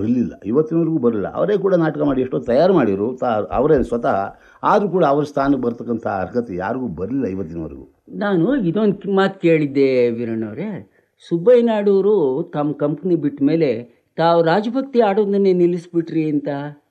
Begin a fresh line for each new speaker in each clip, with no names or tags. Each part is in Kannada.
ಬರಲಿಲ್ಲ ಇವತ್ತಿನವರೆಗೂ ಬರಲಿಲ್ಲ ಅವರೇ ಕೂಡ ನಾಟಕ ಮಾಡಿ ಎಷ್ಟೋ ತಯಾರು ಮಾಡಿರು ತಾ ಅವರೇ ಸ್ವತಃ ಆದರೂ ಕೂಡ ಅವ್ರ ಸ್ಥಾನಕ್ಕೆ ಬರ್ತಕ್ಕಂಥ ಅರ್ಹತೆ ಯಾರಿಗೂ ಬರಲಿಲ್ಲ ಇವತ್ತಿನವರೆಗೂ
ನಾನು ಇದೊಂದು ಮಾತು ಕೇಳಿದ್ದೆ ವೀರಣ್ಣವರೇ ಸುಬ್ಬಯ್ಯ ನಾಡೂರು ತಮ್ಮ ಕಂಪ್ನಿ ಬಿಟ್ಟ ಮೇಲೆ ತಾವು ರಾಜಭಕ್ತಿ ಆಡೋದನ್ನೇ ನಿಲ್ಲಿಸ್ಬಿಟ್ರಿ ಅಂತ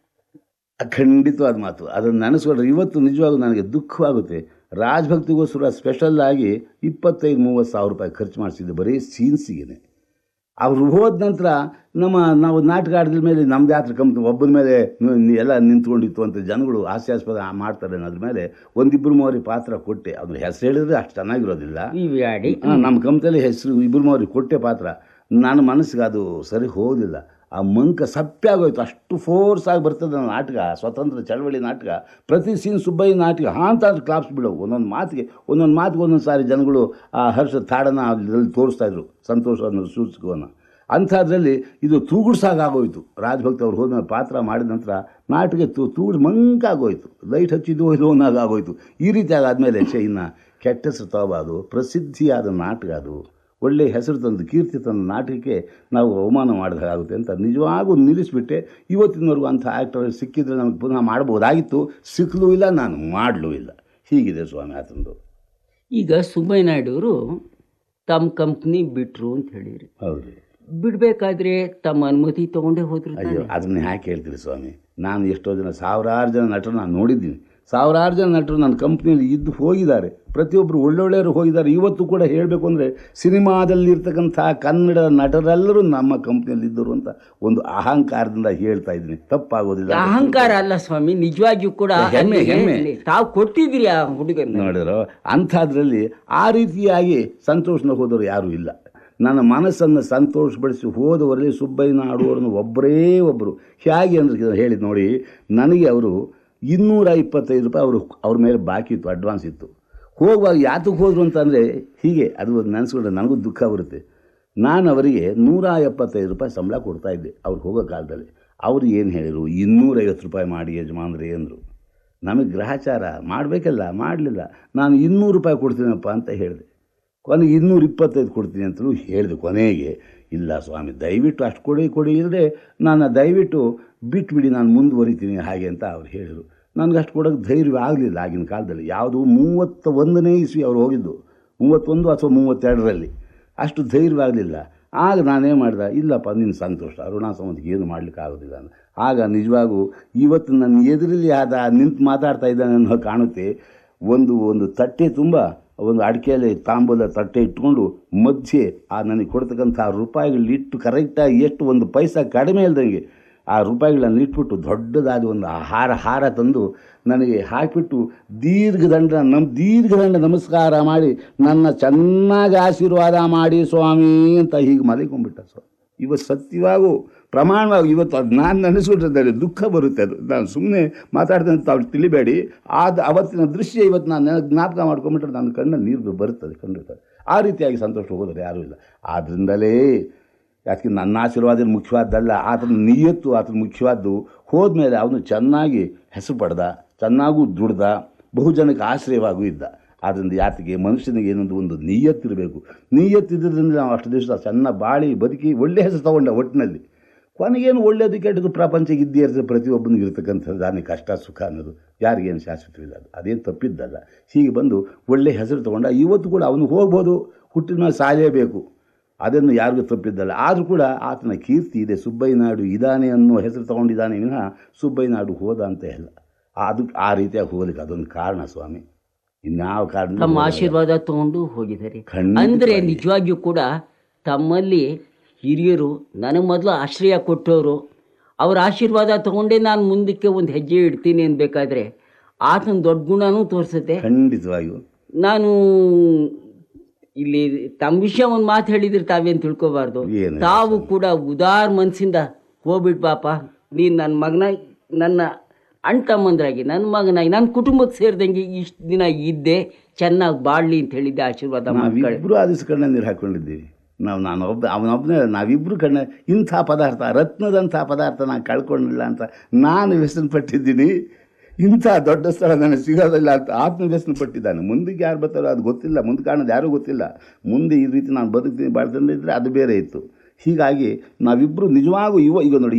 ಖಂಡಿತವಾದ ಮಾತು ಅದನ್ನು ನೆನೆಸ್ಕೊಂಡ್ರೆ ಇವತ್ತು ನಿಜವಾಗೂ ನನಗೆ ದುಃಖವಾಗುತ್ತೆ ರಾಜಭಕ್ತಿಗೋಸ್ಕರ ಸ್ಪೆಷಲ್ ಆಗಿ ಇಪ್ಪತ್ತೈದು ಮೂವತ್ತು ಸಾವಿರ ರೂಪಾಯಿ ಖರ್ಚು ಮಾಡಿಸಿದ್ದೆ ಬರೀ ಸೀನ್ಸಿಗೆ ಅವ್ರು ಹೋದ ನಂತರ ನಮ್ಮ ನಾವು ನಾಟಕ ಆಡಿದ ಮೇಲೆ ನಮ್ದು ಯಾತ್ರ ಕಂಪ್ನಿ ಒಬ್ಬನ ಮೇಲೆ ನ- ನಿ- ಎಲ್ಲ ನಿಂತ್ಕೊಂಡಿತ್ತು ಅಂತ ಜನಗಳು ಹಾಸ್ಯಾಸ್ಪದ ಮಾಡ್ತಾರೆ ಅನ್ನೋದ್ರ ಮೇಲೆ ಒಂದಿಬ್ಬರು ಮೂವರಿಗೆ ಪಾತ್ರ ಕೊಟ್ಟೆ ಅದ್ರ ಹೆಸರು ಹೇಳಿದ್ರೆ ಅಷ್ಟು ಚೆನ್ನಾಗಿರೋದಿಲ್ಲ
ಇವಿ ಆಡಿ
ಆ, ನಮ್ಮ ಕಂಪ್ನಿಯಲ್ಲಿ ಹೆಸರು ಇಬ್ಬರು ಮೂವರಿಗೆ ಕೊಟ್ಟೆ ಪಾತ್ರ ನನ್ನ ಮನಸ್ಸಿಗೆ ಅದು ಸರಿ ಹೋಗಲಿಲ್ಲ ಆ ಮಂಕ ಸಪ್ಪೆ ಆಗೋಯ್ತು ಅಷ್ಟು ಫೋರ್ಸ್ ಆಗಿ ಬರ್ತದೆ ನನ್ನ ನಾಟಕ ಸ್ವತಂತ್ರ ಚಳವಳಿ ನಾಟಕ ಪ್ರತಿ ಸೀನ್ ಸುಬ್ಬಯ್ಯ ನಾಟಕ ಹಾಂತ ಕ್ಲಾಪ್ಸ್ ಬಿಡೋವು ಒಂದೊಂದು ಮಾತಿಗೆ ಒಂದೊಂದು ಮಾತಿಗೆ ಒಂದೊಂದು ಸಾರಿ ಜನಗಳು ಆ ಹರ್ಷ ತಾಡನ ಅಲ್ಲಿ ತೋರಿಸ್ತಾ ಇದ್ರು ಸಂತೋಷವನ್ನು ಸೂಚಕವನ್ನು ಅಂಥದ್ರಲ್ಲಿ ಇದು ತೂಗುಡ್ಸಾಗೋಯ್ತು ರಾಜಭಕ್ತ ಅವ್ರು ಹೋದ್ಮೇಲೆ ಪಾತ್ರ ಮಾಡಿದ ನಂತರ ನಾಟಕ ತು ತೂಗುಡ್ ಮಂಕಾಗೋಯ್ತು ಲೈಟ್ ಹಚ್ಚಿದ್ದು ಇದು ಆಗೋಯ್ತು ಈ ರೀತಿ ಆದಮೇಲೆ ಛೇ ಇನ್ನು ಕೆಟ್ಟ ಹೆಸರು ತಗೋಬಾರ್ದು ಪ್ರಸಿದ್ಧಿಯಾದ ನಾಟಕ ಅದು ಒಳ್ಳೆಯ ಹೆಸರು ತಂದು ಕೀರ್ತಿ ತಂದ ನಾಟಕಕ್ಕೆ ನಾವು ಅವಮಾನ ಮಾಡಿದಾಗುತ್ತೆ ಅಂತ ನಿಜವಾಗೂ ನಿಲ್ಲಿಸ್ಬಿಟ್ಟೆ ಇವತ್ತಿನವರೆಗೂ ಅಂಥ ಆ್ಯಕ್ಟರ್ ಸಿಕ್ಕಿದ್ರೆ ನಮಗೆ ಪುನಃ ಮಾಡ್ಬೋದಾಗಿತ್ತು ಸಿಕ್ಕಲೂ ಇಲ್ಲ ನಾನು ಮಾಡಲೂ ಇಲ್ಲ ಹೀಗಿದೆ ಸ್ವಾಮಿ ಆತಂದು
ಈಗ ಸುಬ್ಬಯ್ಯ ನಾಯ್ಡವರು ತಮ್ಮ ಕಂಪ್ನಿ ಬಿಟ್ರು ಅಂತ ಹೇಳಿರಿ
ಹೌದು
ಬಿಡಬೇಕಾದ್ರೆ ತಮ್ಮ ಅನುಮತಿ ತಗೊಂಡೇ ಹೋದ್ರು ತಾನೇ?
ಅಯ್ಯೋ ಅದನ್ನ ಯಾಕೆ ಹೇಳ್ತೀರಿ ಸ್ವಾಮಿ ನಾನು ಎಷ್ಟೋ ಜನ ಸಾವಿರಾರು ಜನ ನಟರು ನಾನು ನೋಡಿದ್ದೀನಿ ಸಾವಿರಾರು ಜನ ನಟರು ನನ್ನ ಕಂಪ್ನಿಯಲ್ಲಿ ಇದ್ದು ಹೋಗಿದ್ದಾರೆ ಪ್ರತಿಯೊಬ್ಬರು ಒಳ್ಳೊಳ್ಳೆಯವರು ಹೋಗಿದ್ದಾರೆ ಇವತ್ತು ಕೂಡ ಹೇಳಬೇಕು ಅಂದರೆ ಸಿನಿಮಾದಲ್ಲಿ ಇರ್ತಕ್ಕಂಥ ಕನ್ನಡ ನಟರೆಲ್ಲರೂ ನಮ್ಮ ಕಂಪ್ನಿಯಲ್ಲಿ ಇದ್ದರು ಅಂತ ಒಂದು ಅಹಂಕಾರದಿಂದ ಹೇಳ್ತಾ ಇದ್ದೀನಿ ತಪ್ಪಾಗೋದಿಲ್ಲ
ಅಹಂಕಾರ ಅಲ್ಲ ಸ್ವಾಮಿ ನಿಜವಾಗಿಯೂ ಕೂಡ
ಹೆಮ್ಮೆ,
ಅಲ್ಲಿಗೆ
ಹೆಮ್ಮೆ.
ಇಲ್ಲಿ ತಾವು ಕೊಟ್ಟಿದ್ರಿ ಆ ಹುಡುಗನ
ನೋಡಿದ್ರು ಅಂಥದ್ರಲ್ಲಿ ಆ ರೀತಿಯಾಗಿ ಸಂತೋಷನ ಹೋದವರು ಯಾರೂ ಇಲ್ಲ ನನ್ನ ಮನಸ್ಸನ್ನು ಸಂತೋಷಪಡಿಸಿ ಹೋದವರಲ್ಲಿ ಸುಬ್ಬಯ್ಯ ನಾಡುವರನ್ನು ಒಬ್ಬರೇ ಒಬ್ಬರು ಹೇಗೆ ಅಂದ್ರೆ ಹೇಳಿದ್ ನೋಡಿ ನನಗೆ ಅವರು ಇನ್ನೂರ ಇಪ್ಪತ್ತೈದು ರೂಪಾಯಿ ಅವರು ಅವ್ರ ಮೇಲೆ ಬಾಕಿ ಇತ್ತು ಅಡ್ವಾನ್ಸ್ ಇತ್ತು ಹೋಗುವಾಗ ಯಾತಕ್ಕೆ ಹೋದ್ರು ಅಂತಂದರೆ ಹೀಗೆ ಅದು ನೆನೆಸ್ಕೊಂಡ್ರೆ ನನಗೂ ದುಃಖ ಬರುತ್ತೆ ನಾನು ಅವರಿಗೆ ನೂರ ಎಪ್ಪತ್ತೈದು ರೂಪಾಯಿ ಸಂಬಳ ಕೊಡ್ತಾ ಇದ್ದೆ ಅವ್ರು ಹೋಗೋ ಕಾಲದಲ್ಲಿ ಅವ್ರು ಏನು ಹೇಳಿದರು ಇನ್ನೂರೈವತ್ತು ರೂಪಾಯಿ ಮಾಡಿ ಯಜಮಾನ್ರಿ ಅಂದರು ನಮಗೆ ಗ್ರಹಚಾರ ಮಾಡಬೇಕಲ್ಲ ಮಾಡಲಿಲ್ಲ ನಾನು ಇನ್ನೂರು ರೂಪಾಯಿ ಕೊಡ್ತೀನಪ್ಪ ಅಂತ ಹೇಳಿದೆ ಕೊನೆಗೆ ಇನ್ನೂರ ಇಪ್ಪತ್ತೈದು ಕೊಡ್ತೀನಿ ಅಂತಲೂ ಹೇಳಿದೆ ಕೊನೆಗೆ ಇಲ್ಲ ಸ್ವಾಮಿ ದಯವಿಟ್ಟು ಅಷ್ಟು ಕೊಡಿ ಕೊಡಿ ಇಲ್ಲದೆ ನಾನು ದಯವಿಟ್ಟು ಬಿಟ್ಬಿಡಿ ನಾನು ಮುಂದುವರಿತೀನಿ ಹಾಗೆ ಅಂತ ಅವ್ರು ಹೇಳಿದರು ನನಗೆ ಅಷ್ಟು ಕೊಡೋಕ್ಕೆ ಧೈರ್ಯ ಆಗಲಿಲ್ಲ ಆಗಿನ ಕಾಲದಲ್ಲಿ ಯಾವುದು ಮೂವತ್ತ ಒಂದನೇ ಇಸ್ವಿ ಅವ್ರು ಹೋಗಿದ್ದು ಮೂವತ್ತೊಂದು ಅಥವಾ ಮೂವತ್ತೆರಡರಲ್ಲಿ ಅಷ್ಟು ಧೈರ್ಯವಾಗಲಿಲ್ಲ ಆಗ ನಾನೇನು ಮಾಡಿದೆ ಇಲ್ಲಪ್ಪ ನಿನ್ನ ಸಂತೋಷ ಅರುಣಾ ಸಂಬಂಧಕ್ಕೆ ಏನು ಮಾಡಲಿಕ್ಕೆ ಆಗೋದಿಲ್ಲ ಅಂತ ಆಗ ನಿಜವಾಗೂ ಇವತ್ತು ನನ್ನ ಎದುರಲ್ಲಿ ಆದ ನಿಂತು ಮಾತಾಡ್ತಾ ಇದ್ದಾನೆ ಅನ್ನೋ ಕಾಣುತ್ತೆ ಒಂದು ಒಂದು ತಟ್ಟೆ ತುಂಬ ಒಂದು ಅಡಿಕೆಯಲ್ಲಿ ತಾಂಬೂಲ ತಟ್ಟೆ ಇಟ್ಕೊಂಡು ಮಧ್ಯೆ ಆ ನನಗೆ ಕೊಡ್ತಕ್ಕಂಥ ರೂಪಾಯಿಗಳಿಟ್ಟು ಕರೆಕ್ಟಾಗಿ ಎಷ್ಟು ಒಂದು ಪೈಸಾ ಕಡಿಮೆ ಇಲ್ದಂಗೆ ಆ ರೂಪಾಯಿಗಳನ್ನ ಇಟ್ಬಿಟ್ಟು ದೊಡ್ಡದಾದ ಒಂದು ಹಾರ ಹಾರ ತಂದು ನನಗೆ ಹಾಕಿಬಿಟ್ಟು ದೀರ್ಘದಂಡ ನಮ್ ದೀರ್ಘದಂಡ ನಮಸ್ಕಾರ ಮಾಡಿ ನನ್ನ ಚೆನ್ನಾಗಿ ಆಶೀರ್ವಾದ ಮಾಡಿ ಸ್ವಾಮಿ ಅಂತ ಹೀಗೆ ಮಲಿಕೊಂಡ್ಬಿಟ್ಟ ಸ್ವಾಮಿ ಇವತ್ತು ಸತ್ಯವಾಗೂ ಪ್ರಮಾಣವಾಗಿ ಇವತ್ತು ಅದು ನಾನು ನೆನೆಸ್ಕೊಂಡಿದ್ದಾರೆ ದುಃಖ ಬರುತ್ತೆ ಅದು ನಾನು ಸುಮ್ಮನೆ ಮಾತಾಡ್ತೇನೆ ಅಂತ ಅವ್ರು ತಿಳಿಬೇಡಿ ಆದ ಅವತ್ತಿನ ದೃಶ್ಯ ಇವತ್ತು ನಾನು ನೆನ- ಜ್ಞಾಪಕ ಮಾಡ್ಕೊಂಬಿಟ್ರೆ ನನ್ನ ಕಣ್ಣಲ್ಲಿ ನೀರು ಬರುತ್ತದೆ ಖಂಡಿತ ಆ ರೀತಿಯಾಗಿ ಸಂತೋಷ ಹೋಗೋದ್ರೆ ಯಾರೂ ಇಲ್ಲ ಆದ್ದರಿಂದಲೇ ಯಾಕೆ ನನ್ನ ಆಶೀರ್ವಾದ ಮುಖ್ಯವಾದ್ದಲ್ಲ ಆತನ ನಿಯತ್ತು ಆತನ ಮುಖ್ಯವಾದ್ದು ಹೋದ್ಮೇಲೆ ಅವನು ಚೆನ್ನಾಗಿ ಹೆಸರು ಪಡೆದ ಚೆನ್ನಾಗೂ ದುಡ್ದ ಬಹುಜನಕ್ಕೆ ಆಶ್ರಯವಾಗೂ ಇದ್ದ ಆದ್ದರಿಂದ ಯಾತಿಗೆ ಮನುಷ್ಯನಿಗೆ ಏನೊಂದು ಒಂದು ನಿಯತ್ತಿರಬೇಕು ನಿಯತ್ತಿದ್ದರಿಂದ ನಾವು ಅಷ್ಟು ದಿವಸ ಚೆನ್ನಾಗಿ ಬಾಳಿ ಬದುಕಿ ಒಳ್ಳೆ ಹೆಸರು ತಗೊಂಡ ಒಟ್ಟಿನಲ್ಲಿ ಕೊನೆಗೇನು ಒಳ್ಳೆಯದು ಕೆಟ್ಟದ್ದು ಪ್ರಪಂಚಕ್ಕೆ ಇದ್ದೇ ಇರ್ತದೆ ಪ್ರತಿಯೊಬ್ಬನಿಗೆ ಇರ್ತಕ್ಕಂಥದ್ದು ದಾನಿ ಕಷ್ಟ ಸುಖ ಅನ್ನೋದು ಯಾರಿಗೇನು ಶಾಶ್ವತವಿಲ್ಲ ಅದು ಅದೇನು ತಪ್ಪಿದ್ದಲ್ಲ ಹೀಗೆ ಬಂದು ಒಳ್ಳೆ ಹೆಸರು ತಗೊಂಡ ಇವತ್ತು ಕೂಡ ಅವನು ಹೋಗ್ಬೋದು ಹುಟ್ಟಿದ ಮೇಲೆ ಸಾಯಲೇಬೇಕು ಅದನ್ನು ಯಾರಿಗೂ ತಪ್ಪಿದ್ದಲ್ಲ ಆದರೂ ಕೂಡ ಆತನ ಕೀರ್ತಿ ಇದೆ ಸುಬ್ಬಯ್ಯ ನಾಡು ಇದಾನೆ ಅನ್ನೋ ಹೆಸರು ತಗೊಂಡಿದ್ದಾನೆ ವಿನಃ ಸುಬ್ಬಯ್ಯ ನಾಡು ಹೋದ ಅಂತ ಇಲ್ಲ ಅದು ಆ ರೀತಿಯಾಗಿ ಹೋಗ್ಲಿಕ್ಕೆ ಅದೊಂದು ಕಾರಣ ಸ್ವಾಮಿ ಇನ್ಯಾವ ಕಾರಣ
ತಮ್ಮ ಆಶೀರ್ವಾದ ತಗೊಂಡು ಹೋಗಿದ್ದಾರೆ
ಖಂಡಿತವಾಗಿ.
ಅಂದ್ರೆ ನಿಜವಾಗಿಯೂ ಕೂಡ ತಮ್ಮಲ್ಲಿ ಹಿರಿಯರು ನನಗೆ ಮೊದಲು ಆಶ್ರಯ ಕೊಟ್ಟವರು ಅವರ ಆಶೀರ್ವಾದ ತಗೊಂಡೇ ನಾನು ಮುಂದಕ್ಕೆ ಒಂದು ಹೆಜ್ಜೆ ಇಡ್ತೀನಿ ಅನ್ಬೇಕಾದ್ರೆ ಆತನ ದೊಡ್ಡ ಗುಣನೂ ತೋರಿಸುತ್ತೆ
ಖಂಡಿತವಾಗಿಯೂ
ನಾನು ಇಲ್ಲಿ ತಮ್ಮ ವಿಷಯ ಒಂದು ಮಾತು ಹೇಳಿದ್ರೆ ತಾವೇನು ತಿಳ್ಕೊಬಾರ್ದು
ಏನು?
ತಾವು ಕೂಡ ಉದಾರ ಮನಸ್ಸಿಂದ ಹೋಗ್ಬಿಟ್ ಬಾಪ ನೀನು ನನ್ನ ಮಗನ ನನ್ನ ಅಣ್ಣ ತಮ್ಮಂದ್ರಾಗಿ ನನ್ನ ಮಗನಾಗಿ ನನ್ನ ಕುಟುಂಬಕ್ಕೆ ಸೇರಿದಂಗೆ ಇಷ್ಟು ದಿನ ಇದ್ದೆ ಚೆನ್ನಾಗಿ ಬಾಳ್ಲಿ ಅಂತ ಹೇಳಿದ್ದೆ ಆಶೀರ್ವಾದ ಮಾಡ್ಕೊಳ್ಳಿ
ನಾವಿಬ್ಬರು ಆ ದಿವಸ ಕಣ್ಣ ನೀರು ಹಾಕ್ಕೊಂಡಿದ್ದೀವಿ ನಾವು ನಾನು ಒಬ್ಬ ಅವನೊಬ್ಬನೇ ನಾವಿಬ್ಬರು ಕಣ್ಣ ಇಂಥ ಪದಾರ್ಥ ರತ್ನದಂಥ ಪದಾರ್ಥ ನಾನು ಕಳ್ಕೊಂಡಿಲ್ಲ ಅಂತ ನಾನು ವ್ಯಸನ ಪಟ್ಟಿದ್ದೀನಿ ಇಂಥ ದೊಡ್ಡ ಸ್ಥಳ ನನಗೆ ಸಿಗೋದಿಲ್ಲ ಅಂತ ಆತ್ಮ ವ್ಯಸನ ಪಟ್ಟಿದ್ದಾನೆ ಮುಂದಕ್ಕೆ ಯಾರು ಬರ್ತಾರೋ ಅದು ಗೊತ್ತಿಲ್ಲ ಮುಂದೆ ಕಾಣೋದು ಯಾರೂ ಗೊತ್ತಿಲ್ಲ ಮುಂದೆ ಈ ರೀತಿ ನಾನು ಬದುಕ್ತೀನಿ ಬಾಳ್ತಂದಿದ್ರೆ ಅದು ಬೇರೆ ಇತ್ತು ಹೀಗಾಗಿ ನಾವಿಬ್ಬರು ನಿಜವಾಗೂ ಇವ ಈಗ ನೋಡಿ